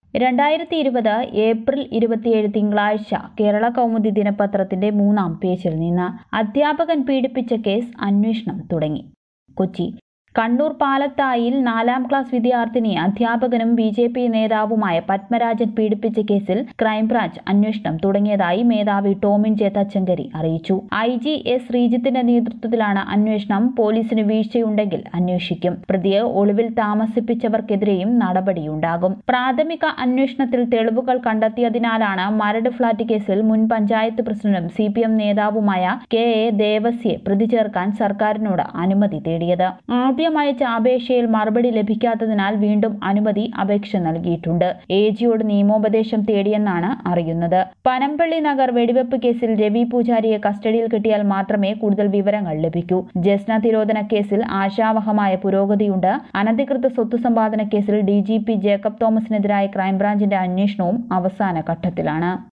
രണ്ടായിരത്തി ഇരുപത് ഏപ്രിൽ ഇരുപത്തിയേഴ് തിങ്കളാഴ്ച കേരള കൗമുദി ദിനപത്രത്തിന്റെ മൂന്നാം പേജിൽ നിന്ന് അധ്യാപകൻ പീഡിപ്പിച്ച കേസ് അന്വേഷണം തുടങ്ങി കൊച്ചി കണ്ണൂർ പാലത്തായിൽ നാലാം ക്ലാസ് വിദ്യാർത്ഥിനി അധ്യാപകനും ബി ജെ പി നേതാവുമായ പത്മരാജൻ പീഡിപ്പിച്ച കേസിൽ ക്രൈംബ്രാഞ്ച് അന്വേഷണം തുടങ്ങിയതായി മേധാവി ടോമിൻ ജെ തച്ചങ്കരി അറിയിച്ചു ഐ ജി എസ് ശ്രീജിത്തിന്റെ നേതൃത്വത്തിലാണ് അന്വേഷണം പോലീസിന് വീഴ്ചയുണ്ടെങ്കിൽ അന്വേഷിക്കും പ്രതിയെ ഒളിവിൽ താമസിപ്പിച്ചവർക്കെതിരെയും നടപടിയുണ്ടാകും പ്രാഥമിക അന്വേഷണത്തിൽ തെളിവുകൾ കണ്ടെത്തിയതിനാലാണ് മരട് ഫ്ളാറ്റ് കേസിൽ മുൻ പഞ്ചായത്ത് പ്രസിഡന്റും സി പി എം നേതാവുമായ കെ എ ദേവസ്യെ പ്രതി ചേർക്കാൻ സർക്കാരിനോട് അനുമതി തേടിയത് ആദ്യം അയച്ച അപേക്ഷയിൽ മറുപടി ലഭിക്കാത്തതിനാൽ വീണ്ടും അനുമതി അപേക്ഷ നൽകിയിട്ടുണ്ട് എ ജിയോട് നിയമോപദേശം തേടിയെന്നാണ് അറിയുന്നത് പനമ്പള്ളി നഗർ വെടിവെപ്പ് കേസിൽ രവി പൂജാരിയെ കസ്റ്റഡിയിൽ കിട്ടിയാൽ മാത്രമേ കൂടുതൽ വിവരങ്ങൾ ലഭിക്കൂ ജസ്ന തിരോധന കേസിൽ ആശാവഹമായ പുരോഗതിയുണ്ട് അനധികൃത സ്വത്ത് സമ്പാദന കേസിൽ ഡി ജി പി ജേക്കബ് തോമസിനെതിരായ ക്രൈംബ്രാഞ്ചിന്റെ അന്വേഷണവും അവസാന ഘട്ടത്തിലാണ്